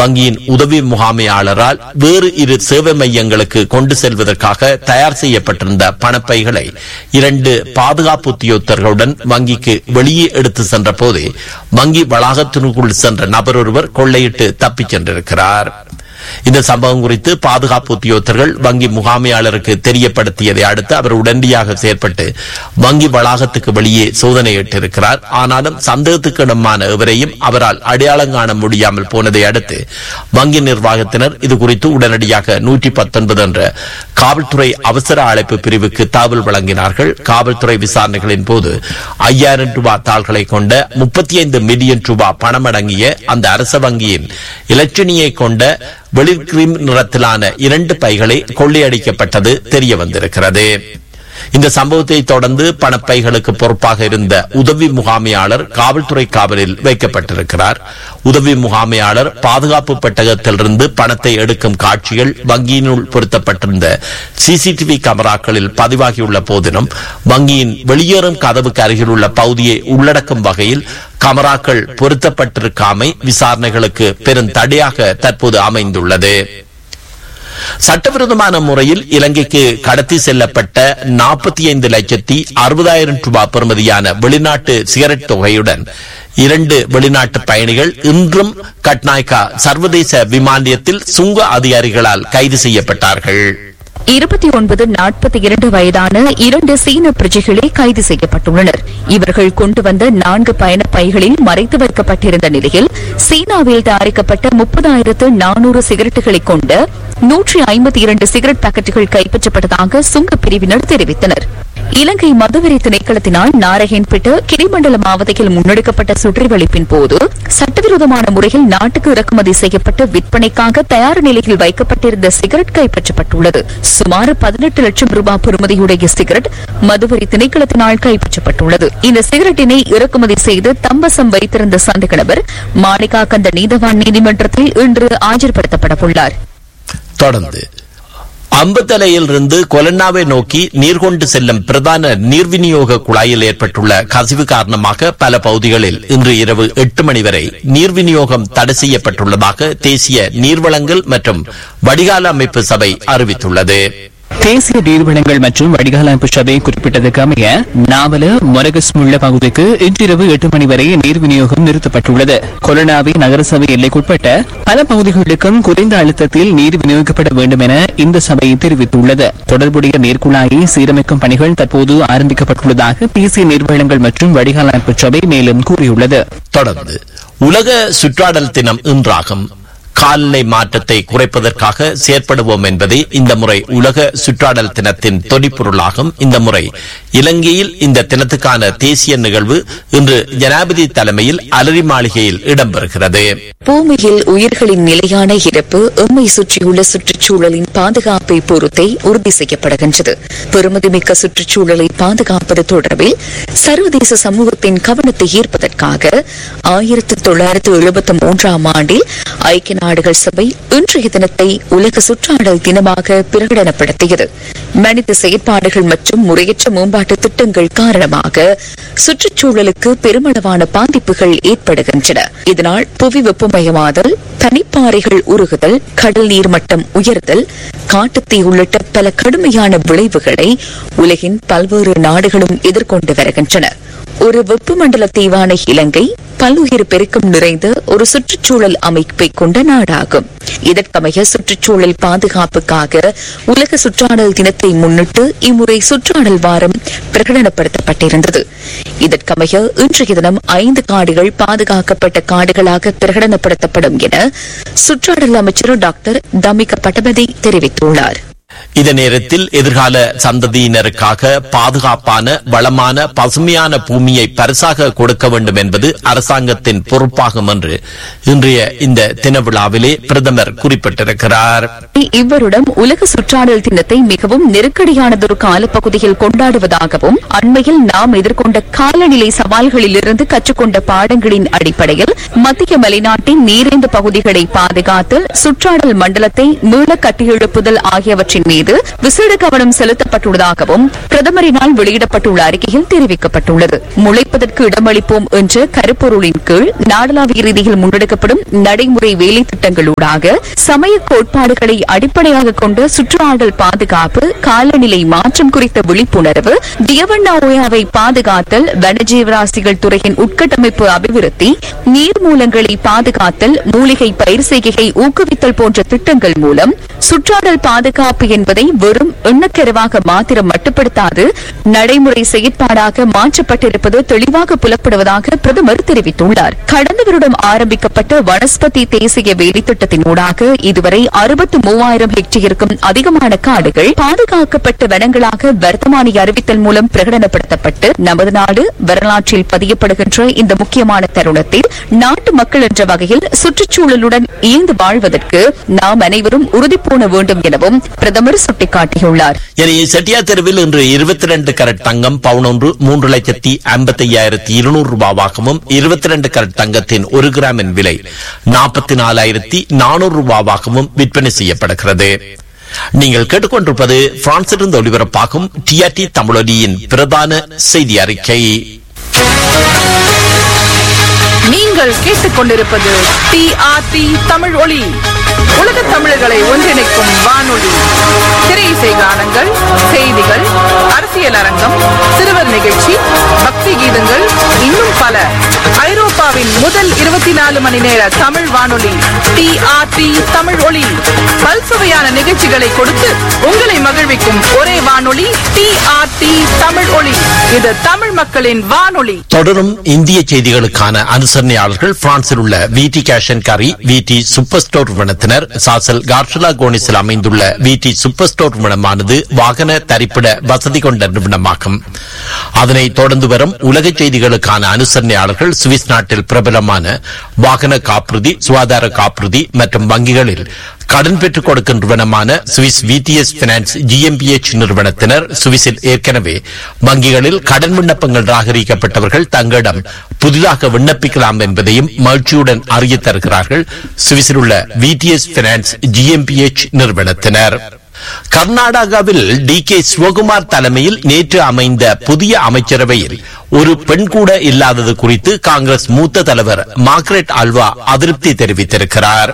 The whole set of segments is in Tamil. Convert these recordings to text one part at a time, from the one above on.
வங்கியின் உதவி முகாமையாளரால் வேறு இரு சேவை மையங்களுக்கு கொண்டு செல்வதற்காக தயார் செய்யப்பட்டிருந்த பணப்பைகளை இரண்டு பாதுகாப்பு உத்தியோகத்தர்களுடன் வங்கிக்கு வெளியே எடுத்து சென்ற போது வங்கி வளாகத்தினுக்குள் சென்ற நபர் ஒருவர் கொள்ளையிட்டு தப்பிச் சென்றிருக்கிறார் இந்த சம்பவம் குறித்து பாதுகாப்பு உத்தியோகத்தர்கள் வங்கி முகாமையாளருக்கு தெரியப்படுத்தியதை அடுத்து அவர் உடனடியாக செயற்பட்டு வங்கி வளாகத்துக்கு வெளியே சோதனையிட்டிருக்கிறார் ஆனாலும் சந்தேகத்துக்கு இடமான எவரையும் அவரால் அடையாளம் காண முடியாமல் போனதை அடுத்து வங்கி நிர்வாகத்தினர் இது குறித்து உடனடியாக நூற்றி பத்தொன்பது என்ற காவல்துறை அவசர அழைப்பு பிரிவுக்கு தகவல் வழங்கினார்கள் காவல்துறை விசாரணைகளின் போது ஐயாயிரம் ரூபாய் தாள்களை கொண்ட முப்பத்தி ஐந்து மில்லியன் ரூபாய் பணம் அடங்கிய அந்த அரச வங்கியின் இலட்சணியை கொண்ட வெளிர் கிரீம் நிறத்திலான இரண்டு பைகளை கொள்ளையடிக்கப்பட்டது தெரிய வந்திருக்கிறது இந்த சம்பவத்தை தொடர்ந்து பணப்பைகளுக்கு பொறுப்பாக இருந்த உதவி முகாமையாளர் காவல்துறை காவலில் வைக்கப்பட்டிருக்கிறார் உதவி முகாமையாளர் பாதுகாப்பு பெட்டகத்திலிருந்து பணத்தை எடுக்கும் காட்சிகள் வங்கியினுள் பொருத்தப்பட்டிருந்த சிசிடிவி கேமராக்களில் பதிவாகியுள்ள போதிலும் வங்கியின் வெளியேறும் கதவுக்கு அருகில் உள்ள பகுதியை உள்ளடக்கும் வகையில் கமராக்கள் பொருத்தப்பட்டிருக்காமை விசாரணைகளுக்கு பெரும் தடையாக தற்போது அமைந்துள்ளது சட்டவிரோதமான முறையில் இலங்கைக்கு கடத்தி செல்லப்பட்ட நாற்பத்தி ஐந்து லட்சத்தி அறுபதாயிரம் ரூபாய் பெறுமதியான வெளிநாட்டு சிகரெட் தொகையுடன் இரண்டு வெளிநாட்டு பயணிகள் இன்றும் கட்நாயக்கா சர்வதேச விமான நிலையத்தில் சுங்க அதிகாரிகளால் கைது செய்யப்பட்டார்கள் இருபத்தி ஒன்பது நாற்பத்தி இரண்டு வயதான இரண்டு சீன பிரஜைகளே கைது செய்யப்பட்டுள்ளனர் இவர்கள் கொண்டு வந்த நான்கு பயண பைகளில் மறைத்து வைக்கப்பட்டிருந்த நிலையில் சீனாவில் தயாரிக்கப்பட்ட முப்பதாயிரத்து நானூறு சிகரெட்டுகளை கொண்ட நூற்றி ஐம்பத்தி இரண்டு சிகரெட் பாக்கெட்டுகள் கைப்பற்றப்பட்டதாக சுங்கப் பிரிவினர் தெரிவித்தனர் இலங்கை மதுவரி திணைக்களத்தினால் நாரகன்பேட்டு கிரிமண்டல மாவட்டத்தில் முன்னெடுக்கப்பட்ட சுற்றிவளைப்பின் போது சட்டவிரோதமான முறையில் நாட்டுக்கு இறக்குமதி செய்யப்பட்டு விற்பனைக்காக தயார் நிலையில் வைக்கப்பட்டிருந்த சிகரெட் கைப்பற்றப்பட்டுள்ளது சுமார் பதினெட்டு லட்சம் ரூபாய் பெறுமதியுடைய சிகரெட் மதுவரி திணைக்களத்தினால் கைப்பற்றப்பட்டுள்ளது இந்த சிகரெட்டினை இறக்குமதி செய்து தம்பசம் வைத்திருந்த சந்தேக நபர் மாணிகா கந்த நீதவான் நீதிமன்றத்தில் இன்று ஆஜர்படுத்தப்பட உள்ளார் தொடர்ந்து அம்பத்தலையில் இருந்து கொலன்னாவை நோக்கி நீர் கொண்டு செல்லும் பிரதான நீர் விநியோக குழாயில் ஏற்பட்டுள்ள கசிவு காரணமாக பல பகுதிகளில் இன்று இரவு எட்டு மணி வரை நீர் விநியோகம் தடை செய்யப்பட்டுள்ளதாக தேசிய நீர்வளங்கள் மற்றும் வடிகால அமைப்பு சபை அறிவித்துள்ளது தேசிய நீர்வளங்கள் மற்றும் வடிகால் அமைப்பு சபை குறிப்பிட்டதற்கு அமைய நாவல மொரகஸ்முள்ள பகுதிக்கு இன்றிரவு எட்டு மணி வரை நீர் விநியோகம் நிறுத்தப்பட்டுள்ளது கொலனாவி நகரசபை எல்லைக்குட்பட்ட பல பகுதிகளுக்கும் குறைந்த அழுத்தத்தில் நீர் விநியோகிக்கப்பட வேண்டும் என இந்த சபை தெரிவித்துள்ளது தொடர்புடைய நீர்க்குழாயை சீரமைக்கும் பணிகள் தற்போது ஆரம்பிக்கப்பட்டுள்ளதாக தேசிய நீர்வளங்கள் மற்றும் வடிகால் அமைப்பு சபை மேலும் கூறியுள்ளது தொடர்ந்து உலக சுற்றாடல் தினம் இன்றாகும் காலநிலை மாற்றத்தை குறைப்பதற்காக செயற்படுவோம் என்பதே இந்த முறை உலக சுற்றாடல் தினத்தின் தொனிப்பொருளாகும் இந்த முறை இலங்கையில் இந்த தினத்துக்கான தேசிய நிகழ்வு இன்று ஜனாதிபதி தலைமையில் அலரி மாளிகையில் இடம்பெறுகிறது பூமியில் உயிர்களின் நிலையான இறப்பு எம்மை சுற்றியுள்ள சுற்றுச்சூழலின் பாதுகாப்பை பொறுத்தே உறுதி செய்யப்படுகின்றது பெருமதிமிக்க சுற்றுச்சூழலை பாதுகாப்பது தொடர்பில் சர்வதேச சமூகத்தின் கவனத்தை ஈர்ப்பதற்காக ஆயிரத்தி தொள்ளாயிரத்து எழுபத்தி மூன்றாம் ஆண்டில் ஐக்கிய நாடுகள் சபை இன்றைய தினத்தை உலக சுற்றாடல் தினமாக பிரகடனப்படுத்தியது மனித செயற்பாடுகள் மற்றும் முறையற்ற மேம்பாட்டு திட்டங்கள் காரணமாக சுற்றுச்சூழலுக்கு பெருமளவான பாதிப்புகள் ஏற்படுகின்றன இதனால் புவி வெப்பமயமாதல் தனிப்பாறைகள் உருகுதல் கடல் நீர் மட்டம் உயர்தல் காட்டுத்தீ உள்ளிட்ட பல கடுமையான விளைவுகளை உலகின் பல்வேறு நாடுகளும் எதிர்கொண்டு வருகின்றன ஒரு வெப்பமண்டல தீவான இலங்கை பல்லுயிர் பெருக்கம் நிறைந்த ஒரு சுற்றுச்சூழல் அமைப்பை கொண்ட நாடாகும் இதற்கமைய சுற்றுச்சூழல் பாதுகாப்புக்காக உலக சுற்றாடல் தினத்தை முன்னிட்டு இம்முறை சுற்றாடல் வாரம் பிரகடனப்படுத்தப்பட்டிருந்தது இதற்கமைய இன்றைய தினம் ஐந்து காடுகள் பாதுகாக்கப்பட்ட காடுகளாக பிரகடனப்படுத்தப்படும் என சுற்றாடல் அமைச்சர் டாக்டர் தமிக பட்டபதி தெரிவித்துள்ளார் இந்த நேரத்தில் எதிர்கால சந்ததியினருக்காக பாதுகாப்பான வளமான பசுமையான பூமியை பரிசாக கொடுக்க வேண்டும் என்பது அரசாங்கத்தின் பொறுப்பாகும் என்று இன்றைய இந்த தின விழாவிலே பிரதமர் குறிப்பிட்டிருக்கிறார் இவ்வருடம் உலக சுற்றாடல் தினத்தை மிகவும் நெருக்கடியானதொரு காலப்பகுதியில் கொண்டாடுவதாகவும் அண்மையில் நாம் எதிர்கொண்ட காலநிலை சவால்களிலிருந்து கற்றுக்கொண்ட பாடங்களின் அடிப்படையில் மத்திய மலைநாட்டின் நீரேந்த பகுதிகளை பாதுகாத்தல் சுற்றாடல் மண்டலத்தை மீள கட்டியெழுப்புதல் ஆகியவற்றின் மீது விசேட கவனம் செலுத்தப்பட்டுள்ளதாகவும் பிரதமரினால் வெளியிடப்பட்டுள்ள அறிக்கையில் தெரிவிக்கப்பட்டுள்ளது முளைப்பதற்கு இடமளிப்போம் என்ற கருப்பொருளின் கீழ் நாடளாவிய ரீதியில் முன்னெடுக்கப்படும் நடைமுறை வேலை திட்டங்களூடாக சமய கோட்பாடுகளை அடிப்படையாக கொண்ட சுற்றுலாடல் பாதுகாப்பு காலநிலை மாற்றம் குறித்த விழிப்புணர்வு தியவண்ணா ஓயாவை பாதுகாத்தல் வனஜீவராசிகள் துறையின் உட்கட்டமைப்பு அபிவிருத்தி நீர்மூலங்களை பாதுகாத்தல் மூலிகை பயிர் செய்கையை ஊக்குவித்தல் போன்ற திட்டங்கள் மூலம் சுற்றாடல் பாதுகாப்பு என்பதை வெறும் எண்ணக்கருவாக மாத்திரம் மட்டுப்படுத்தாது நடைமுறை செயற்பாடாக மாற்றப்பட்டிருப்பது தெளிவாக புலப்படுவதாக பிரதமர் தெரிவித்துள்ளார் கடந்த வருடம் ஆரம்பிக்கப்பட்ட வனஸ்பதி தேசிய வேலை திட்டத்தினூடாக இதுவரை அறுபத்து மூவாயிரம் ஹெக்டேருக்கும் அதிகமான காடுகள் பாதுகாக்கப்பட்ட வனங்களாக வர்த்தமானி அறிவித்தல் மூலம் பிரகடனப்படுத்தப்பட்டு நமது நாடு வரலாற்றில் பதியப்படுகின்ற இந்த முக்கியமான தருணத்தில் நாட்டு மக்கள் என்ற வகையில் சுற்றுச்சூழலுடன் இயந்து வாழ்வதற்கு நாம் அனைவரும் உறுதிபூண வேண்டும் எனவும் பிரதமர் சுட்டிக்காட்டியுள்ளார் எனவே செட்டியார் தெருவில் இன்று இருபத்தி ரெண்டு கரட் தங்கம் பவுன் ஒன்று மூன்று லட்சத்தி ஐம்பத்தி ஐயாயிரத்தி இருநூறு ரூபாவாகவும் இருபத்தி ரெண்டு கரட் தங்கத்தின் ஒரு கிராமின் விலை நாற்பத்தி நாலாயிரத்தி நானூறு ரூபாவாகவும் விற்பனை செய்யப்படுகிறது நீங்கள் கேட்டுக்கொண்டிருப்பது பிரான்சிலிருந்து ஒளிபரப்பாகும் டிஆர்டி தமிழொலியின் பிரதான செய்தி அறிக்கை நீங்கள் கேட்டுக்கொண்டிருப்பது டிஆர்டி தமிழ் ஒளி உலக தமிழர்களை ஒன்றிணைக்கும் வானொலி திரை இசை கானங்கள் செய்திகள் அரசியல் அரங்கம் சிறுவர் நிகழ்ச்சி பக்தி கீதங்கள் இன்னும் பல ஐரோப்பாவின் முதல் இருபத்தி நாலு மணி நேர தமிழ் வானொலி டிஆர்டி தமிழ் ஒளி பல்சுவையான நிகழ்ச்சிகளை கொடுத்து உங்களை மகிழ்விக்கும் ஒரே வானொலி டிஆர்டி தமிழ் ஒளி இது தமிழ் மக்களின் வானொலி தொடரும் இந்திய செய்திகளுக்கான அனுசரணையாளர்கள் பிரான்சில் உள்ள விடி கேஷன் கரி விடி சூப்பர் ஸ்டோர் நிறுவனத்தினர் சாசல் கார்ஷலா கோனிஸில் அமைந்துள்ள விடி சூப்பர் ஸ்டோர் நிறுவனமானது வாகன தரிப்பிட வசதி கொண்ட நிறுவனமாகும் அதனைத் தொடர்ந்து வரும் உலக செய்திகளுக்கான அனுசரணையாளர்கள் சுவிஸ் நாட்டில் பிரபலமான வாகன காப்புறுதி சுகாதார காப்புறுதி மற்றும் வங்கிகளில் கடன் பெற்றுக் கொடுக்கும் நிறுவனமான சுவிஸ் விடிஎஸ் பினான்ஸ் ஜிஎம்பிஎச் நிறுவனத்தினர் சுவிஸில் ஏற்கனவே வங்கிகளில் கடன் விண்ணப்பங்கள் ராகரிக்கப்பட்டவர்கள் தங்களிடம் புதிதாக விண்ணப்பிக்கலாம் என்பதையும் மகிழ்ச்சியுடன் அறிய தருகிறார்கள் சுவிஸில் உள்ள விடிஎஸ் பினான்ஸ் ஜிஎம்பிஎச் நிறுவனத்தினர் கர்நாடகாவில் டி கே சிவகுமார் தலைமையில் நேற்று அமைந்த புதிய அமைச்சரவையில் ஒரு பெண் கூட இல்லாதது குறித்து காங்கிரஸ் மூத்த தலைவர் மார்க்ரெட் அல்வா அதிருப்தி தெரிவித்திருக்கிறார்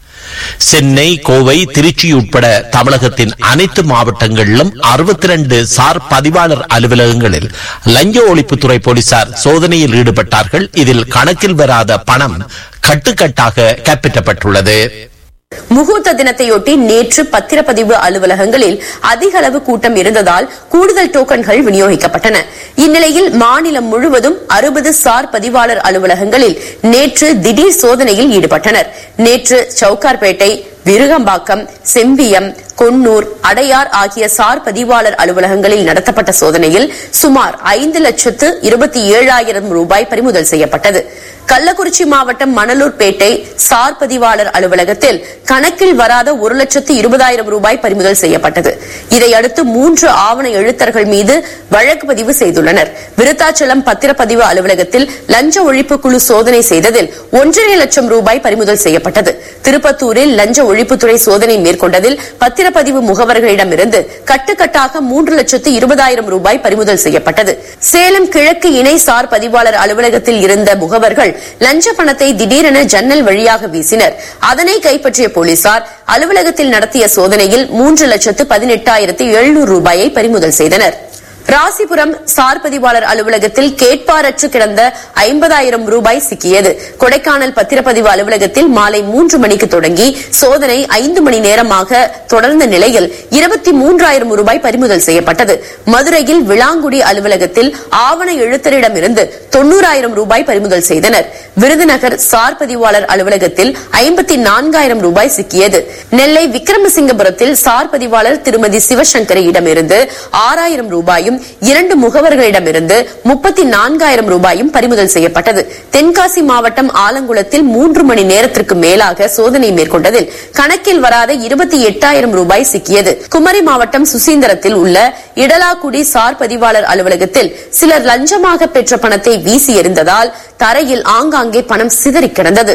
சென்னை கோவை திருச்சி உட்பட தமிழகத்தின் அனைத்து மாவட்டங்களிலும் அறுபத்தி ரெண்டு சார் பதிவாளர் அலுவலகங்களில் லஞ்ச ஒழிப்புத்துறை போலீசார் சோதனையில் ஈடுபட்டார்கள் இதில் கணக்கில் வராத பணம் கட்டுக்கட்டாக கைப்பற்றப்பட்டுள்ளது முகூர்த்த தினத்தையொட்டி நேற்று பத்திரப்பதிவு அலுவலகங்களில் அதிக அளவு கூட்டம் இருந்ததால் கூடுதல் டோக்கன்கள் விநியோகிக்கப்பட்டன இந்நிலையில் மாநிலம் முழுவதும் அறுபது சார் பதிவாளர் அலுவலகங்களில் நேற்று திடீர் சோதனையில் ஈடுபட்டனர் நேற்று சவுகார்பேட்டை விருகம்பாக்கம் செம்பியம் கொன்னூர் அடையார் ஆகிய சார் பதிவாளர் அலுவலகங்களில் நடத்தப்பட்ட சோதனையில் சுமார் ஐந்து லட்சத்து இருபத்தி ஏழாயிரம் ரூபாய் பறிமுதல் செய்யப்பட்டது கள்ளக்குறிச்சி மாவட்டம் மணலூர்பேட்டை சார் பதிவாளர் அலுவலகத்தில் கணக்கில் வராத ஒரு லட்சத்து இருபதாயிரம் ரூபாய் பறிமுதல் செய்யப்பட்டது இதையடுத்து மூன்று ஆவண எழுத்தர்கள் மீது வழக்கு பதிவு செய்துள்ளனர் விருத்தாச்சலம் பத்திரப்பதிவு அலுவலகத்தில் லஞ்ச ஒழிப்பு குழு சோதனை செய்ததில் ஒன்றரை லட்சம் ரூபாய் பறிமுதல் செய்யப்பட்டது திருப்பத்தூரில் லஞ்ச ஒழிப்புத்துறை சோதனை மேற்கொண்டதில் பத்திரப்பதிவு முகவர்களிடமிருந்து கட்டுக்கட்டாக மூன்று லட்சத்து இருபதாயிரம் ரூபாய் பறிமுதல் செய்யப்பட்டது சேலம் கிழக்கு இணை சார் பதிவாளர் அலுவலகத்தில் இருந்த முகவர்கள் லஞ்ச பணத்தை திடீரென ஜன்னல் வழியாக வீசினர் அதனை கைப்பற்றிய போலீசார் அலுவலகத்தில் நடத்திய சோதனையில் மூன்று லட்சத்து பதினெட்டாயிரத்து எழுநூறு ரூபாயை பறிமுதல் செய்தனர் ராசிபுரம் சார் பதிவாளர் அலுவலகத்தில் கேட்பாரற்று கிடந்த ஐம்பதாயிரம் ரூபாய் சிக்கியது கொடைக்கானல் பத்திரப்பதிவு அலுவலகத்தில் மாலை மூன்று மணிக்கு தொடங்கி சோதனை ஐந்து மணி நேரமாக தொடர்ந்த நிலையில் இருபத்தி மூன்றாயிரம் ரூபாய் பறிமுதல் செய்யப்பட்டது மதுரையில் விளாங்குடி அலுவலகத்தில் ஆவண எழுத்தரிடமிருந்து தொன்னூறாயிரம் ரூபாய் பறிமுதல் செய்தனர் விருதுநகர் சார் பதிவாளர் அலுவலகத்தில் ஐம்பத்தி நான்காயிரம் ரூபாய் சிக்கியது நெல்லை விக்ரமசிங்கபுரத்தில் சார் பதிவாளர் திருமதி சிவசங்கரியிடமிருந்து ஆறாயிரம் ரூபாயும் இரண்டு முகவர்களிடமிருந்து முப்பத்தி நான்காயிரம் ரூபாயும் பறிமுதல் செய்யப்பட்டது தென்காசி மாவட்டம் ஆலங்குளத்தில் மூன்று மணி நேரத்திற்கு மேலாக சோதனை மேற்கொண்டதில் கணக்கில் வராத இருபத்தி எட்டாயிரம் ரூபாய் சிக்கியது குமரி மாவட்டம் சுசீந்திரத்தில் உள்ள இடலாக்குடி சார் பதிவாளர் அலுவலகத்தில் சிலர் லஞ்சமாக பெற்ற பணத்தை வீசி எறிந்ததால் தரையில் ஆங்காங்கே பணம் சிதறி கிடந்தது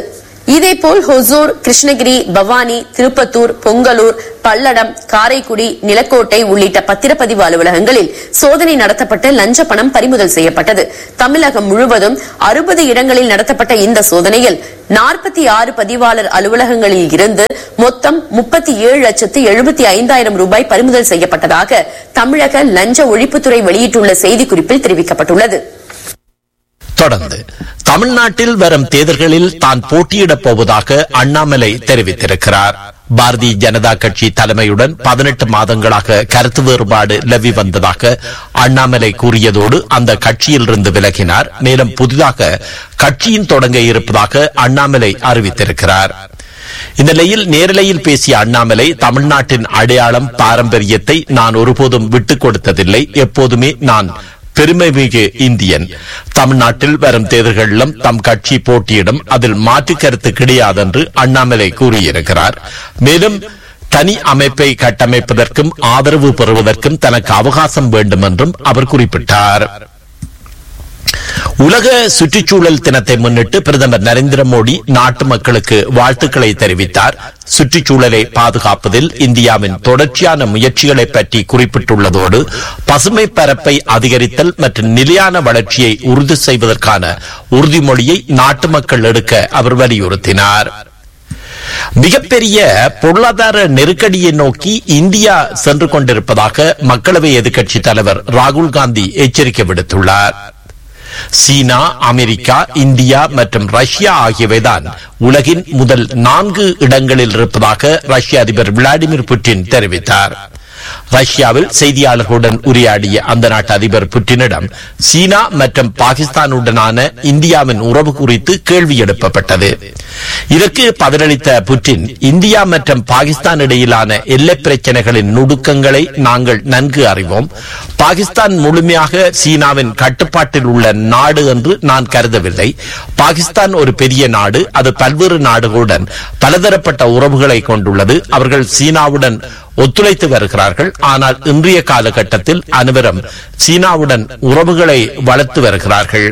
இதேபோல் ஹொசூர் கிருஷ்ணகிரி பவானி திருப்பத்தூர் பொங்கலூர் பல்லடம் காரைக்குடி நிலக்கோட்டை உள்ளிட்ட பத்திரப்பதிவு அலுவலகங்களில் சோதனை நடத்தப்பட்டு லஞ்ச பணம் பறிமுதல் செய்யப்பட்டது தமிழகம் முழுவதும் அறுபது இடங்களில் நடத்தப்பட்ட இந்த சோதனையில் நாற்பத்தி ஆறு பதிவாளர் அலுவலகங்களில் இருந்து மொத்தம் முப்பத்தி ஏழு லட்சத்து எழுபத்தி ஐந்தாயிரம் ரூபாய் பறிமுதல் செய்யப்பட்டதாக தமிழக லஞ்ச ஒழிப்புத்துறை வெளியிட்டுள்ள செய்திக்குறிப்பில் தெரிவிக்கப்பட்டுள்ளது தொடர்ந்து தமிழ்நாட்டில் வரும் தேர்தல்களில் தான் போட்டியிடப் போவதாக அண்ணாமலை தெரிவித்திருக்கிறார் பாரதிய ஜனதா கட்சி தலைமையுடன் பதினெட்டு மாதங்களாக கருத்து வேறுபாடு நிலவி வந்ததாக அண்ணாமலை கூறியதோடு அந்த கட்சியிலிருந்து விலகினார் மேலும் புதிதாக கட்சியின் தொடங்க இருப்பதாக அண்ணாமலை அறிவித்திருக்கிறார் இந்நிலையில் நேரலையில் பேசிய அண்ணாமலை தமிழ்நாட்டின் அடையாளம் பாரம்பரியத்தை நான் ஒருபோதும் விட்டுக் கொடுத்ததில்லை எப்போதுமே நான் பெருமைமிகு இந்தியன் தமிழ்நாட்டில் வரும் தேர்தல்களிலும் தம் கட்சி போட்டியிடும் அதில் மாற்று கருத்து கிடையாது என்று அண்ணாமலை கூறியிருக்கிறார் மேலும் தனி அமைப்பை கட்டமைப்பதற்கும் ஆதரவு பெறுவதற்கும் தனக்கு அவகாசம் வேண்டும் என்றும் அவர் குறிப்பிட்டார் உலக சுற்றுச்சூழல் தினத்தை முன்னிட்டு பிரதமர் நரேந்திர மோடி நாட்டு மக்களுக்கு வாழ்த்துக்களை தெரிவித்தார் சுற்றுச்சூழலை பாதுகாப்பதில் இந்தியாவின் தொடர்ச்சியான முயற்சிகளை பற்றி குறிப்பிட்டுள்ளதோடு பசுமை பரப்பை அதிகரித்தல் மற்றும் நிலையான வளர்ச்சியை உறுதி செய்வதற்கான உறுதிமொழியை நாட்டு மக்கள் எடுக்க அவர் வலியுறுத்தினார் மிகப்பெரிய பொருளாதார நெருக்கடியை நோக்கி இந்தியா சென்று கொண்டிருப்பதாக மக்களவை எதிர்க்கட்சித் தலைவர் ராகுல் காந்தி எச்சரிக்கை விடுத்துள்ளார் சீனா அமெரிக்கா இந்தியா மற்றும் ரஷ்யா ஆகியவைதான் உலகின் முதல் நான்கு இடங்களில் இருப்பதாக ரஷ்ய அதிபர் விளாடிமிர் புட்டின் தெரிவித்தார் ரஷ்யாவில் செய்தியாளர்களுடன் உரையாடிய அந்த நாட்டு அதிபர் புட்டினிடம் சீனா மற்றும் பாகிஸ்தானுடனான இந்தியாவின் உறவு குறித்து கேள்வி எழுப்பப்பட்டது இதற்கு பதிலளித்த புட்டின் இந்தியா மற்றும் பாகிஸ்தான் இடையிலான எல்லை பிரச்சனைகளின் நுணுக்கங்களை நாங்கள் நன்கு அறிவோம் பாகிஸ்தான் முழுமையாக சீனாவின் கட்டுப்பாட்டில் உள்ள நாடு என்று நான் கருதவில்லை பாகிஸ்தான் ஒரு பெரிய நாடு அது பல்வேறு நாடுகளுடன் பலதரப்பட்ட உறவுகளை கொண்டுள்ளது அவர்கள் சீனாவுடன் ஒத்துழைத்து வருகிறார்கள் ஆனால் இன்றைய காலகட்டத்தில் அனைவரும் சீனாவுடன் உறவுகளை வளர்த்து வருகிறார்கள்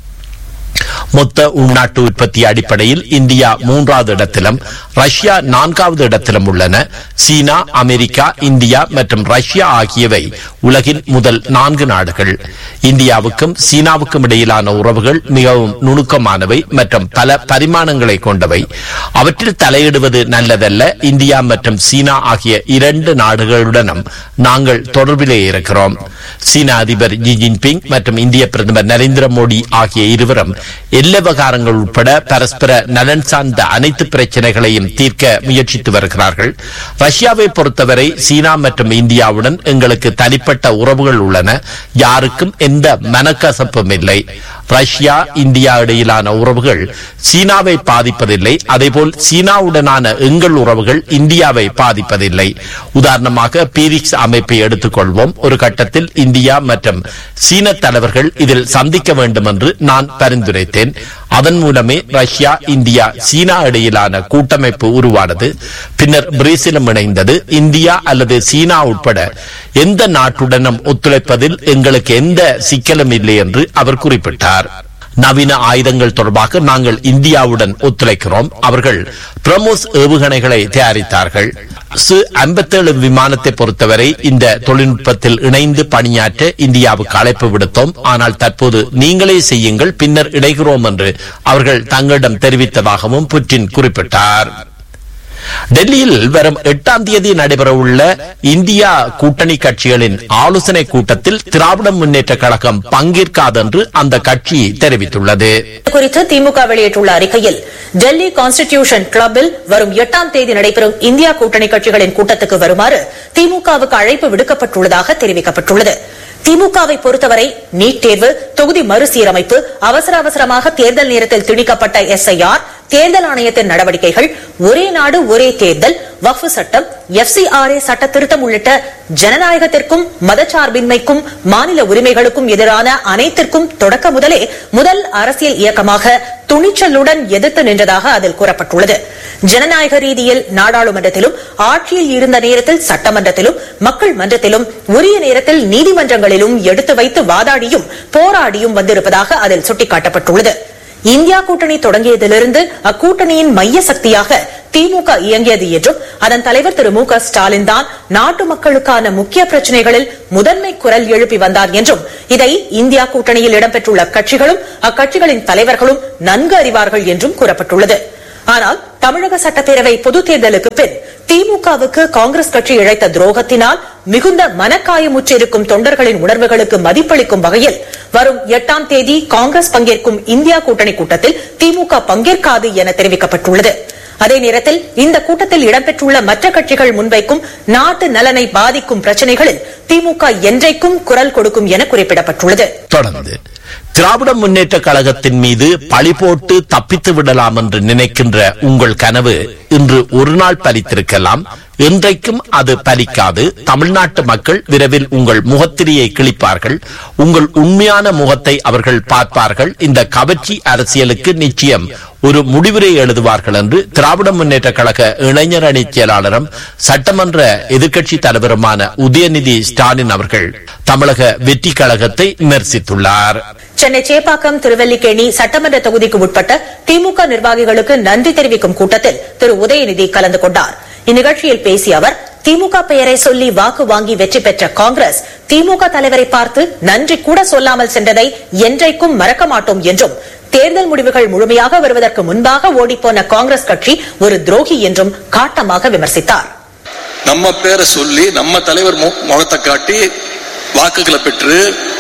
மொத்த உள்நாட்டு உற்பத்தி அடிப்படையில் இந்தியா மூன்றாவது இடத்திலும் ரஷ்யா நான்காவது இடத்திலும் உள்ளன சீனா அமெரிக்கா இந்தியா மற்றும் ரஷ்யா ஆகியவை உலகின் முதல் நான்கு நாடுகள் இந்தியாவுக்கும் சீனாவுக்கும் இடையிலான உறவுகள் மிகவும் நுணுக்கமானவை மற்றும் பல பரிமாணங்களை கொண்டவை அவற்றில் தலையிடுவது நல்லதல்ல இந்தியா மற்றும் சீனா ஆகிய இரண்டு நாடுகளுடனும் நாங்கள் தொடர்பிலே இருக்கிறோம் சீன அதிபர் ஜி ஜின்பிங் மற்றும் இந்திய பிரதமர் நரேந்திர மோடி ஆகிய இருவரும் எல்லை விவகாரங்கள் உட்பட பரஸ்பர நலன் சார்ந்த அனைத்து பிரச்சனைகளையும் தீர்க்க முயற்சித்து வருகிறார்கள் ரஷ்யாவை பொறுத்தவரை சீனா மற்றும் இந்தியாவுடன் எங்களுக்கு தனிப்பட்ட உறவுகள் உள்ளன யாருக்கும் எந்த மனக்கசப்பும் இல்லை ரஷ்யா இந்தியா இடையிலான உறவுகள் சீனாவை பாதிப்பதில்லை அதேபோல் சீனாவுடனான எங்கள் உறவுகள் இந்தியாவை பாதிப்பதில்லை உதாரணமாக பீரிக்ஸ் அமைப்பை எடுத்துக்கொள்வோம் ஒரு கட்டத்தில் இந்தியா மற்றும் சீன தலைவர்கள் இதில் சந்திக்க வேண்டும் என்று நான் பரிந்துரைத்தேன் அதன் மூலமே ரஷ்யா இந்தியா சீனா இடையிலான கூட்டமைப்பு உருவானது பின்னர் பிரேசிலும் இணைந்தது இந்தியா அல்லது சீனா உட்பட எந்த நாட்டுடனும் ஒத்துழைப்பதில் எங்களுக்கு எந்த சிக்கலும் இல்லை என்று அவர் குறிப்பிட்டார் நவீன ஆயுதங்கள் தொடர்பாக நாங்கள் இந்தியாவுடன் ஒத்துழைக்கிறோம் அவர்கள் பிரமோஸ் ஏவுகணைகளை தயாரித்தார்கள் சு ஐம்பத்தேழு விமானத்தை பொறுத்தவரை இந்த தொழில்நுட்பத்தில் இணைந்து பணியாற்ற இந்தியாவுக்கு அழைப்பு விடுத்தோம் ஆனால் தற்போது நீங்களே செய்யுங்கள் பின்னர் இணைகிறோம் என்று அவர்கள் தங்களிடம் தெரிவித்ததாகவும் புட்டின் குறிப்பிட்டார் டெல்லியில் வரும் எட்டாம் தேதி நடைபெறவுள்ள இந்தியா கூட்டணி கட்சிகளின் ஆலோசனை கூட்டத்தில் திராவிட முன்னேற்ற கழகம் பங்கேற்காது என்று அந்த கட்சி தெரிவித்துள்ளது குறித்து திமுக வெளியிட்டுள்ள அறிக்கையில் டெல்லி கான்ஸ்டிடியூஷன் கிளப்பில் வரும் எட்டாம் தேதி நடைபெறும் இந்தியா கூட்டணி கட்சிகளின் கூட்டத்துக்கு வருமாறு திமுகவுக்கு அழைப்பு விடுக்கப்பட்டுள்ளதாக தெரிவிக்கப்பட்டுள்ளது திமுகவை பொறுத்தவரை நீட் தேர்வு தொகுதி மறுசீரமைப்பு அவசர அவசரமாக தேர்தல் நேரத்தில் திணிக்கப்பட்ட எஸ்ஐஆர் தேர்தல் ஆணையத்தின் நடவடிக்கைகள் ஒரே நாடு ஒரே தேர்தல் வக்ஃபு சட்டம் எஃப்சிஆர்ஏ சட்ட திருத்தம் உள்ளிட்ட ஜனநாயகத்திற்கும் மதச்சார்பின்மைக்கும் மாநில உரிமைகளுக்கும் எதிரான அனைத்திற்கும் தொடக்க முதலே முதல் அரசியல் இயக்கமாக துணிச்சலுடன் எதிர்த்து நின்றதாக அதில் கூறப்பட்டுள்ளது ஜனநாயக ரீதியில் நாடாளுமன்றத்திலும் ஆட்சியில் இருந்த நேரத்தில் சட்டமன்றத்திலும் மக்கள் மன்றத்திலும் உரிய நேரத்தில் நீதிமன்றங்களிலும் எடுத்து வைத்து வாதாடியும் போராடியும் வந்திருப்பதாக அதில் சுட்டிக்காட்டப்பட்டுள்ளது இந்தியா கூட்டணி தொடங்கியதிலிருந்து அக்கூட்டணியின் மைய சக்தியாக திமுக இயங்கியது என்றும் அதன் தலைவர் திரு மு க ஸ்டாலின் தான் நாட்டு மக்களுக்கான முக்கிய பிரச்சனைகளில் முதன்மை குரல் எழுப்பி வந்தார் என்றும் இதை இந்தியா கூட்டணியில் இடம்பெற்றுள்ள கட்சிகளும் அக்கட்சிகளின் தலைவர்களும் நன்கு அறிவார்கள் என்றும் கூறப்பட்டுள்ளது ஆனால் தமிழக சட்டப்பேரவை பொதுத் தேர்தலுக்கு பின் திமுகவுக்கு காங்கிரஸ் கட்சி இழைத்த துரோகத்தினால் மிகுந்த மனக்காயமுற்றிருக்கும் தொண்டர்களின் உணர்வுகளுக்கு மதிப்பளிக்கும் வகையில் வரும் எட்டாம் தேதி காங்கிரஸ் பங்கேற்கும் இந்தியா கூட்டணி கூட்டத்தில் திமுக பங்கேற்காது என தெரிவிக்கப்பட்டுள்ளது அதே நேரத்தில் இந்த கூட்டத்தில் இடம்பெற்றுள்ள மற்ற கட்சிகள் முன்வைக்கும் நாட்டு நலனை பாதிக்கும் பிரச்சனைகளில் திமுக என்றைக்கும் குரல் கொடுக்கும் என குறிப்பிடப்பட்டுள்ளது தொடர்ந்து திராவிட முன்னேற்ற கழகத்தின் மீது பழி போட்டு தப்பித்து விடலாம் என்று நினைக்கின்ற உங்கள் கனவு இன்று ஒரு நாள் பலித்திருக்கலாம் இன்றைக்கும் அது பலிக்காது தமிழ்நாட்டு மக்கள் விரைவில் உங்கள் முகத்திரியை கிழிப்பார்கள் உங்கள் உண்மையான முகத்தை அவர்கள் பார்ப்பார்கள் இந்த கவர்ச்சி அரசியலுக்கு நிச்சயம் ஒரு முடிவுரை எழுதுவார்கள் என்று திராவிட முன்னேற்ற கழக இளைஞர் அணி செயலாளரும் சட்டமன்ற எதிர்க்கட்சி தலைவருமான உதயநிதி ஸ்டாலின் அவர்கள் தமிழக வெற்றி கழகத்தை விமர்சித்துள்ளார் சென்னை சேப்பாக்கம் திருவல்லிக்கேணி சட்டமன்ற தொகுதிக்கு உட்பட்ட திமுக நிர்வாகிகளுக்கு நன்றி தெரிவிக்கும் கூட்டத்தில் திரு உதயநிதி கலந்து கொண்டார் இந்நிகழ்ச்சியில் பேசிய அவர் திமுக பெயரை சொல்லி வாக்கு வாங்கி வெற்றி பெற்ற காங்கிரஸ் திமுக தலைவரை பார்த்து நன்றி கூட சொல்லாமல் சென்றதை என்றைக்கும் மறக்க மாட்டோம் என்றும் தேர்தல் முடிவுகள் முழுமையாக வருவதற்கு முன்பாக ஓடிப்போன காங்கிரஸ் கட்சி ஒரு துரோகி என்றும் காட்டமாக விமர்சித்தார் நம்ம பேரை சொல்லி நம்ம தலைவர் மு- முகத்தை காட்டி வாக்குகளை பெற்று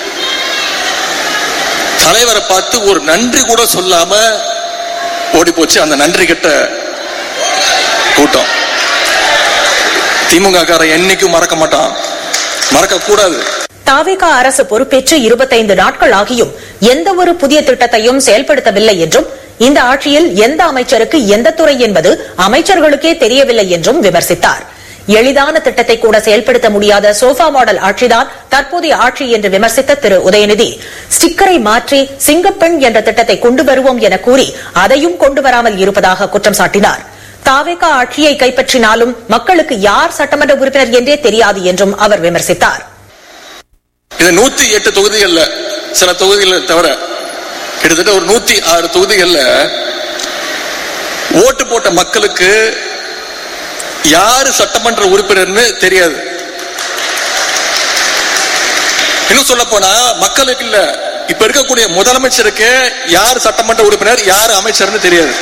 தலைவரை பார்த்து ஒரு நன்றி கூட சொல்லாம ஓடி போச்சு அந்த நன்றி கெட்ட கூட்டம் திமுக காரன் என்னைக்கும் மறக்க மாட்டான் மறக்க கூடாது தாவேகா அரசு பொறுப்பேற்று இருபத்தைந்து நாட்கள் ஆகியும் எந்த ஒரு புதிய திட்டத்தையும் செயல்படுத்தவில்லை என்றும் இந்த ஆட்சியில் எந்த அமைச்சருக்கு எந்த துறை என்பது அமைச்சர்களுக்கே தெரியவில்லை என்றும் விமர்சித்தார் எளிதான திட்டத்தை கூட செயல்படுத்த முடியாத சோஃபா மாடல் ஆட்சிதான் தற்போதைய ஆட்சி என்று விமர்சித்த திரு உதயநிதி ஸ்டிக்கரை மாற்றி சிங்கப்பெண் என்ற திட்டத்தை கொண்டு வருவோம் என கூறி அதையும் கொண்டு வராமல் இருப்பதாக குற்றம் சாட்டினார் தாவேகா ஆட்சியை கைப்பற்றினாலும் மக்களுக்கு யார் சட்டமன்ற உறுப்பினர் என்றே தெரியாது என்றும் அவர் விமர்சித்தார் இது நூத்தி எட்டு தொகுதிகள்ல சில தொகுதிகளை தவிர கிட்டத்தட்ட ஒரு நூத்தி ஆறு தொகுதிகள்ல ஓட்டு போட்ட மக்களுக்கு யாரு சட்டமன்ற உறுப்பினர்னு தெரியாது இன்னும் சொல்ல போனா மக்களுக்கு இல்ல இப்ப இருக்கக்கூடிய முதலமைச்சருக்கு யார் சட்டமன்ற உறுப்பினர் யார் அமைச்சர்னு தெரியாது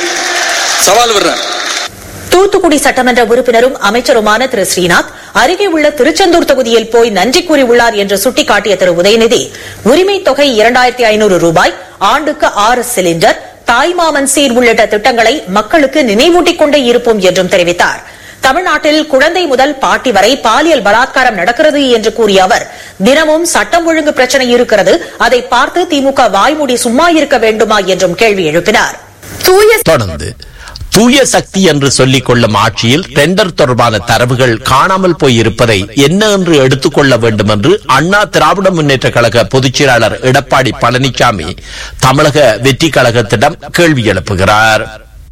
சவால் விடுறேன் தூத்துக்குடி சட்டமன்ற உறுப்பினரும் அமைச்சருமான திரு ஸ்ரீநாத் அருகே உள்ள திருச்செந்தூர் தொகுதியில் போய் நன்றி கூறியுள்ளார் என்று சுட்டிக்காட்டிய திரு உதயநிதி உரிமை தொகை இரண்டாயிரத்தி ஐநூறு ரூபாய் ஆண்டுக்கு ஆறு சிலிண்டர் தாய்மாமன் சீர் உள்ளிட்ட திட்டங்களை மக்களுக்கு நினைவூட்டிக் கொண்டே இருப்போம் என்றும் தெரிவித்தார் தமிழ்நாட்டில் குழந்தை முதல் பாட்டி வரை பாலியல் பலாத்காரம் நடக்கிறது என்று கூறிய அவர் தினமும் சட்டம் ஒழுங்கு பிரச்சனை இருக்கிறது அதை பார்த்து திமுக வாய்மூடி சும்மா இருக்க வேண்டுமா என்றும் கேள்வி எழுப்பினார் தூய தொடர்ந்து தூய சக்தி என்று சொல்லிக் கொள்ளும் ஆட்சியில் டெண்டர் தொடர்பான தரவுகள் காணாமல் போய் இருப்பதை என்ன என்று எடுத்துக்கொள்ள வேண்டும் என்று அண்ணா திராவிட முன்னேற்ற கழக பொதுச் செயலாளர் எடப்பாடி பழனிசாமி தமிழக வெற்றி கழகத்திடம் கேள்வி எழுப்புகிறார்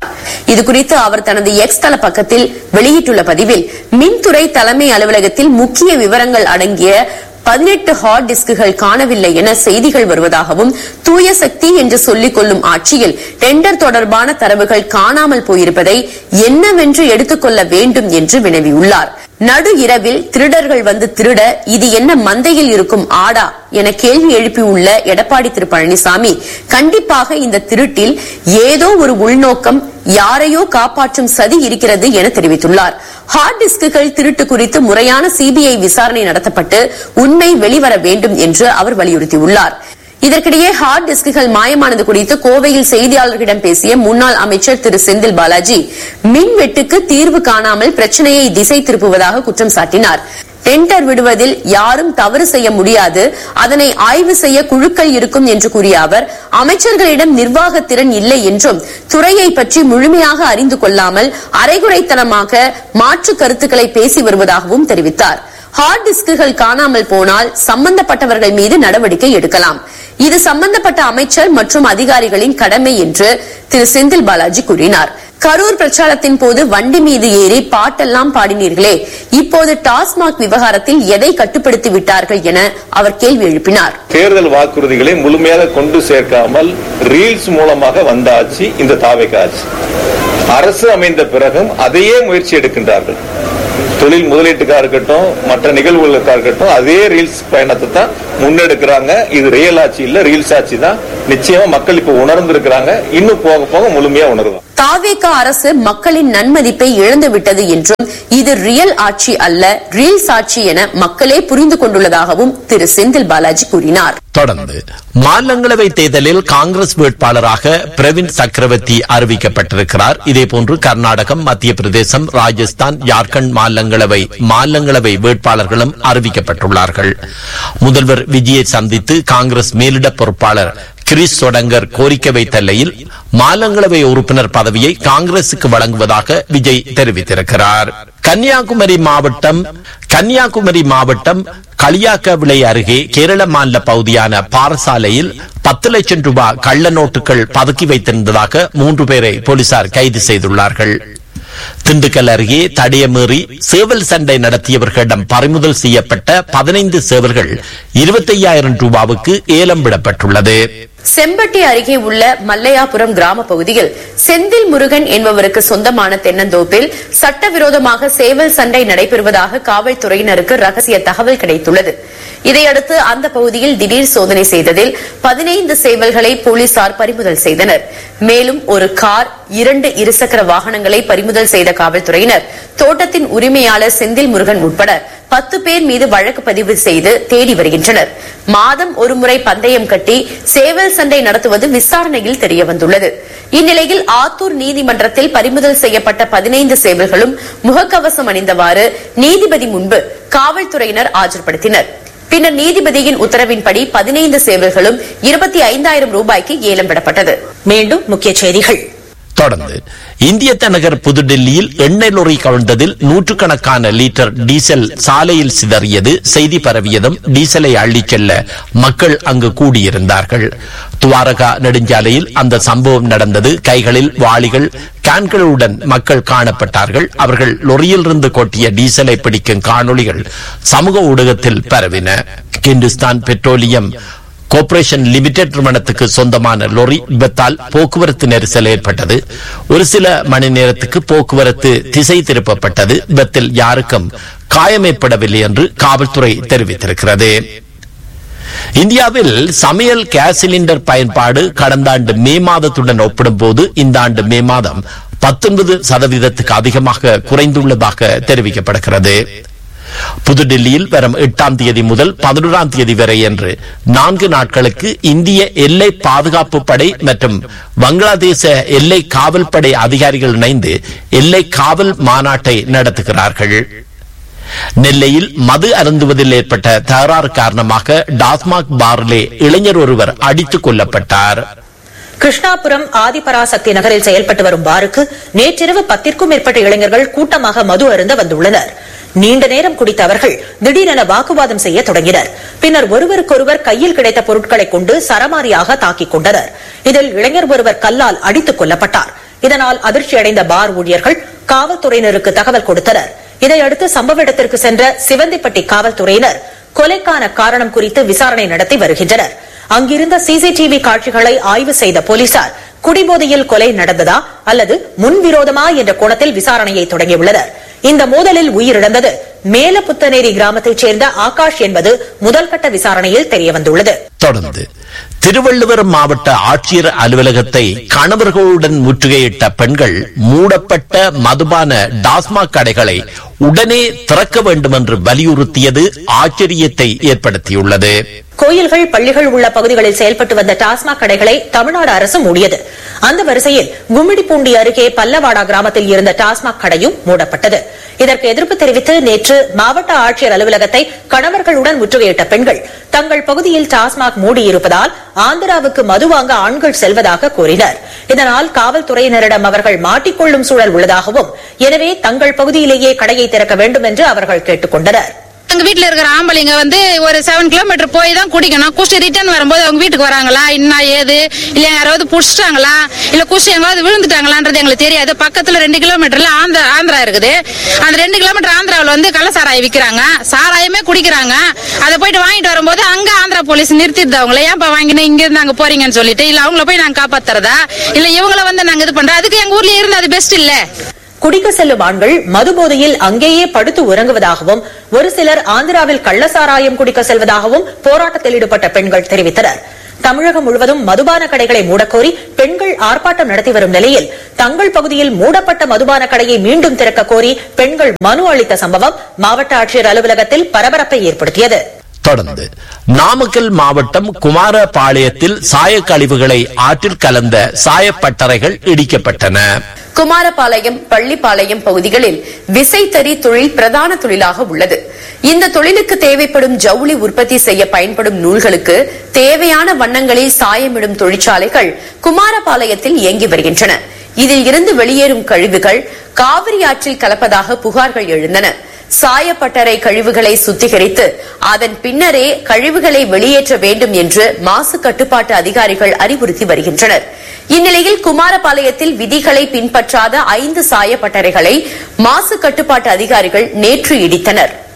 இது குறித்து அவர் தனது எக்ஸ் தள பக்கத்தில் வெளியிட்டுள்ள பதிவில் மின்துறை தலைமை அலுவலகத்தில் முக்கிய விவரங்கள் அடங்கிய பதினெட்டு ஹார்ட் டிஸ்குகள் காணவில்லை என செய்திகள் வருவதாகவும் தூய சக்தி என்று சொல்லிக் கொள்ளும் ஆட்சியில் டெண்டர் தொடர்பான தரவுகள் காணாமல் போயிருப்பதை என்னவென்று எடுத்துக்கொள்ள வேண்டும் என்று வினவியுள்ளார் நடு இரவில் திருடர்கள் வந்து திருட இது என்ன மந்தையில் இருக்கும் ஆடா என கேள்வி எழுப்பியுள்ள எடப்பாடி திரு பழனிசாமி கண்டிப்பாக இந்த திருட்டில் ஏதோ ஒரு உள்நோக்கம் யாரையோ காப்பாற்றும் சதி இருக்கிறது என தெரிவித்துள்ளார் ஹார்ட் டிஸ்குகள் திருட்டு குறித்து முறையான சிபிஐ விசாரணை நடத்தப்பட்டு உண்மை வெளிவர வேண்டும் என்று அவர் வலியுறுத்தியுள்ளார் இதற்கிடையே ஹார்ட் டிஸ்குகள் மாயமானது குறித்து கோவையில் செய்தியாளர்களிடம் பேசிய முன்னாள் அமைச்சர் திரு செந்தில் பாலாஜி மின்வெட்டுக்கு தீர்வு காணாமல் பிரச்சனையை திசை திருப்புவதாக குற்றம் சாட்டினார் டெண்டர் விடுவதில் யாரும் தவறு செய்ய முடியாது அதனை ஆய்வு செய்ய குழுக்கள் இருக்கும் என்று கூறிய அவர் அமைச்சர்களிடம் நிர்வாக திறன் இல்லை என்றும் துறையை பற்றி முழுமையாக அறிந்து கொள்ளாமல் அரைகுறைத்தனமாக மாற்று கருத்துக்களை பேசி வருவதாகவும் தெரிவித்தார் ஹார்ட் டிஸ்குகள் காணாமல் போனால் சம்பந்தப்பட்டவர்கள் மீது நடவடிக்கை எடுக்கலாம் இது சம்பந்தப்பட்ட அமைச்சர் மற்றும் அதிகாரிகளின் கடமை என்று திரு செந்தில் பாலாஜி கூறினார் கரூர் பிரச்சாரத்தின் போது வண்டி மீது ஏறி பாட்டெல்லாம் பாடினீர்களே இப்போது டாஸ்மாக் விவகாரத்தில் எதை கட்டுப்படுத்தி விட்டார்கள் என அவர் கேள்வி எழுப்பினார் தேர்தல் வாக்குறுதிகளை முழுமையாக கொண்டு சேர்க்காமல் ரீல்ஸ் மூலமாக வந்த ஆட்சி இந்த தாவேக ஆட்சி அரசு அமைந்த பிறகும் அதையே முயற்சி எடுக்கின்றார்கள் தொழில் முதலீட்டுக்கா இருக்கட்டும் மற்ற நிகழ்வுகளுக்கா இருக்கட்டும் அதே ரீல்ஸ் பயணத்தை தான் முன்னெடுக்கிறாங்க இது ரியல் ஆட்சி இல்ல ரீல்ஸ் ஆட்சி தான் நிச்சயமா மக்கள் இப்ப உணர்ந்திருக்கிறாங்க இன்னும் போக போக முழுமையா உணர்வாங்க தாவேகா அரசு மக்களின் நன்மதிப்பை இழந்து விட்டது என்றும் இது ரியல் ஆட்சி அல்ல ரீல்ஸ் ஆட்சி என மக்களே புரிந்து கொண்டுள்ளதாகவும் திரு செந்தில் பாலாஜி கூறினார் தொடர்ந்து மாநிலங்களவை தேர்தலில் காங்கிரஸ் வேட்பாளராக பிரவீன் சக்கரவர்த்தி அறிவிக்கப்பட்டிருக்கிறார் இதேபோன்று கர்நாடகம் மத்திய பிரதேசம் ராஜஸ்தான் ஜார்க்கண்ட் மாநிலங்களவை மாநிலங்களவை வேட்பாளர்களும் அறிவிக்கப்பட்டுள்ளார்கள் முதல்வர் விஜயை சந்தித்து காங்கிரஸ் மேலிட பொறுப்பாளர் கிரிஸ் சொடங்கர் கோரிக்கை வைத்த நிலையில் மாநிலங்களவை உறுப்பினர் பதவியை காங்கிரசுக்கு வழங்குவதாக விஜய் தெரிவித்திருக்கிறார் கன்னியாகுமரி மாவட்டம் கன்னியாகுமரி மாவட்டம் களியாக்கவிளை அருகே கேரள மாநில பகுதியான பாரசாலையில் பத்து லட்சம் ரூபாய் கள்ள நோட்டுகள் பதுக்கி வைத்திருந்ததாக மூன்று பேரை போலீசார் கைது செய்துள்ளார்கள் திண்டுக்கல் அருகே தடையமீறி சேவல் சண்டை நடத்தியவர்களிடம் பறிமுதல் செய்யப்பட்ட பதினைந்து சேவல்கள் இருபத்தி ஐயாயிரம் ரூபாவுக்கு ஏலம் விடப்பட்டுள்ளது செம்பட்டி அருகே உள்ள மல்லையாபுரம் கிராம பகுதியில் செந்தில் முருகன் என்பவருக்கு சொந்தமான தென்னந்தோப்பில் சட்டவிரோதமாக சேவல் சண்டை நடைபெறுவதாக காவல்துறையினருக்கு ரகசிய தகவல் கிடைத்துள்ளது இதையடுத்து அந்த பகுதியில் திடீர் சோதனை செய்ததில் பதினைந்து சேவல்களை போலீசார் பறிமுதல் செய்தனர் மேலும் ஒரு கார் இரண்டு இருசக்கர வாகனங்களை பறிமுதல் செய்த காவல்துறையினர் தோட்டத்தின் உரிமையாளர் செந்தில் முருகன் உட்பட பத்து பேர் மீது வழக்கு பதிவு செய்து தேடி வருகின்றனர் மாதம் ஒருமுறை பந்தயம் கட்டி சேவல் சண்டை நடத்துவது விசாரணையில் தெரியவந்துள்ளது இந்நிலையில் ஆத்தூர் நீதிமன்றத்தில் பறிமுதல் செய்யப்பட்ட பதினைந்து சேவல்களும் முகக்கவசம் அணிந்தவாறு நீதிபதி முன்பு காவல்துறையினர் ஆஜர்படுத்தினர் பின்னர் நீதிபதியின் உத்தரவின்படி பதினைந்து சேவல்களும் இருபத்தி ஐந்தாயிரம் ரூபாய்க்கு ஏலம் விடப்பட்டது மீண்டும் முக்கிய செய்திகள் தொடர்ந்து இந்திய தலைநகர் புதுடெல்லியில் எண்ணெய் லொரி கவிழ்ந்ததில் நூற்றுக்கணக்கான லிட்டர் டீசல் சாலையில் சிதறியது செய்தி பரவியதும் டீசலை அள்ளிச் செல்ல மக்கள் அங்கு கூடியிருந்தார்கள் துவாரகா நெடுஞ்சாலையில் அந்த சம்பவம் நடந்தது கைகளில் வாளிகள் கேன்களுடன் மக்கள் காணப்பட்டார்கள் அவர்கள் லொரியிலிருந்து கொட்டிய டீசலை பிடிக்கும் காணொளிகள் சமூக ஊடகத்தில் பரவின கிந்துஸ்தான் பெட்ரோலியம் கோர்ப்பரேஷன் லிமிடெட் நிறுவனத்துக்கு சொந்தமான லொரி விபத்தால் போக்குவரத்து நெரிசல் ஏற்பட்டது ஒரு சில மணி நேரத்துக்கு போக்குவரத்து திசை திருப்பப்பட்டது விபத்தில் யாருக்கும் காயமேற்படவில்லை என்று காவல்துறை தெரிவித்திருக்கிறது இந்தியாவில் சமையல் கேஸ் சிலிண்டர் பயன்பாடு கடந்த ஆண்டு மே மாதத்துடன் ஒப்பிடும்போது இந்த ஆண்டு மே மாதம் பத்தொன்பது சதவீதத்துக்கு அதிகமாக குறைந்துள்ளதாக தெரிவிக்கப்படுகிறது புதுடில்லியில் வரும் எட்டாம் தேதி முதல் பதினோராம் தேதி வரை என்று நான்கு நாட்களுக்கு இந்திய எல்லை பாதுகாப்பு படை மற்றும் வங்களாதேச எல்லை காவல் படை அதிகாரிகள் இணைந்து எல்லை காவல் மாநாட்டை நடத்துகிறார்கள் நெல்லையில் மது அருந்துவதில் ஏற்பட்ட தகராறு காரணமாக டாஸ்மாக் பாரிலே இளைஞர் ஒருவர் அடித்துக் கொல்லப்பட்டார் கிருஷ்ணாபுரம் ஆதிபராசக்தி நகரில் செயல்பட்டு வரும் பாருக்கு நேற்றிரவு பத்திற்கும் மேற்பட்ட இளைஞர்கள் கூட்டமாக மது அருந்த வந்துள்ளனர் நீண்ட நேரம் குடித்த அவர்கள் திடீரென வாக்குவாதம் செய்ய தொடங்கினர் பின்னர் ஒருவருக்கொருவர் கையில் கிடைத்த பொருட்களை கொண்டு சரமாரியாக தாக்கிக் கொண்டனர் இதில் இளைஞர் ஒருவர் கல்லால் அடித்துக் கொல்லப்பட்டார் இதனால் அதிர்ச்சியடைந்த பார் ஊழியர்கள் காவல்துறையினருக்கு தகவல் கொடுத்தனர் இதையடுத்து சம்பவ இடத்திற்கு சென்ற சிவந்திப்பட்டி காவல்துறையினர் கொலைக்கான காரணம் குறித்து விசாரணை நடத்தி வருகின்றனர் அங்கிருந்த சிசிடிவி காட்சிகளை ஆய்வு செய்த போலீசார் குடிபோதையில் கொலை நடந்ததா அல்லது முன்விரோதமா என்ற கோணத்தில் விசாரணையை தொடங்கியுள்ளனர் இந்த மோதலில் உயிரிழந்தது மேலப்புத்தனேரி கிராமத்தைச் சேர்ந்த ஆகாஷ் என்பது முதல்கட்ட விசாரணையில் தெரியவந்துள்ளது தொடர்ந்து திருவள்ளுவர் மாவட்ட ஆட்சியர் அலுவலகத்தை கணவர்களுடன் முற்றுகையிட்ட பெண்கள் மூடப்பட்ட மதுபான டாஸ்மாக் கடைகளை உடனே திறக்க வேண்டும் என்று வலியுறுத்தியது ஆச்சரியத்தை ஏற்படுத்தியுள்ளது கோயில்கள் பள்ளிகள் உள்ள பகுதிகளில் செயல்பட்டு வந்த டாஸ்மாக் கடைகளை தமிழ்நாடு அரசு மூடியது அந்த வரிசையில் கும்மிடிப்பூண்டி அருகே பல்லவாடா கிராமத்தில் இருந்த டாஸ்மாக் கடையும் மூடப்பட்டது இதற்கு எதிர்ப்பு தெரிவித்து நேற்று மாவட்ட ஆட்சியர் அலுவலகத்தை கணவர்களுடன் முற்றுகையிட்ட பெண்கள் தங்கள் பகுதியில் டாஸ்மாக் மூடியிருப்பதால் ஆந்திராவுக்கு மது வாங்க ஆண்கள் செல்வதாக கூறினர் இதனால் காவல்துறையினரிடம் அவர்கள் மாட்டிக்கொள்ளும் சூழல் உள்ளதாகவும் எனவே தங்கள் பகுதியிலேயே கடையை திறக்க வேண்டும் என்று அவர்கள் கேட்டுக் கொண்டனர் எங்க வீட்ல இருக்கிற ஆம்பளைங்க வந்து ஒரு செவன் கிலோமீட்டர் போய் தான் குடிக்கணும் குடிச்சு ரிட்டர்ன் வரும்போது அவங்க வீட்டுக்கு வராங்களா என்ன ஏது இல்ல யாராவது புடிச்சிட்டாங்களா இல்ல குடிச்சு எங்காவது விழுந்துட்டாங்களான்றது எங்களுக்கு தெரியாது பக்கத்துல ரெண்டு கிலோமீட்டர்ல ஆந்திரா ஆந்திரா இருக்குது அந்த ரெண்டு கிலோமீட்டர் ஆந்திராவில் வந்து கள்ள சாராயம் விக்கிறாங்க சாராயமே குடிக்கிறாங்க அதை போயிட்டு வாங்கிட்டு வரும்போது அங்க ஆந்திரா போலீஸ் நிறுத்திடுது அவங்கள ஏன்ப்பா வாங்கினேன் இங்க இருந்து அங்க போறீங்கன்னு சொல்லிட்டு இல்ல அவங்கள போய் நாங்க காப்பாத்துறதா இல்ல இவங்கள வந்து நாங்க இது பண்றோம் அதுக்கு எங்க ஊர்லயே இருந்து அது பெஸ்ட் இல்ல குடிக்க செல்லும் ஆண்கள் மது போதையில் அங்கேயே படுத்து உறங்குவதாகவும் ஒரு சிலர் ஆந்திராவில் கள்ளசாராயம் குடிக்க செல்வதாகவும் போராட்டத்தில் ஈடுபட்ட பெண்கள் தெரிவித்தனர் தமிழகம் முழுவதும் மதுபான கடைகளை மூடக்கோரி பெண்கள் ஆர்ப்பாட்டம் நடத்தி வரும் நிலையில் தங்கள் பகுதியில் மூடப்பட்ட மதுபான கடையை மீண்டும் திறக்க கோரி பெண்கள் மனு அளித்த சம்பவம் மாவட்ட ஆட்சியர் அலுவலகத்தில் பரபரப்பை ஏற்படுத்தியது தொடர்ந்து நாமக்கல் மாவட்டம் குமாரபாளையத்தில் சாயக்கழிவுகளை ஆற்றில் கலந்த சாயப்பட்டறைகள் இடிக்கப்பட்டன குமாரபாளையம் பள்ளிப்பாளையம் பகுதிகளில் விசைத்தறி தொழில் பிரதான தொழிலாக உள்ளது இந்த தொழிலுக்கு தேவைப்படும் ஜவுளி உற்பத்தி செய்ய பயன்படும் நூல்களுக்கு தேவையான வண்ணங்களில் சாயமிடும் தொழிற்சாலைகள் குமாரபாளையத்தில் இயங்கி வருகின்றன இதில் இருந்து வெளியேறும் கழிவுகள் காவிரி ஆற்றில் கலப்பதாக புகார்கள் எழுந்தன சாயப்பட்டறை கழிவுகளை சுத்திகரித்து அதன் பின்னரே கழிவுகளை வெளியேற்ற வேண்டும் என்று மாசு கட்டுப்பாட்டு அதிகாரிகள் அறிவுறுத்தி வருகின்றனர் இந்நிலையில் குமாரபாளையத்தில் விதிகளை பின்பற்றாத ஐந்து சாயப்பட்டறைகளை மாசு கட்டுப்பாட்டு அதிகாரிகள் நேற்று இடித்தனர்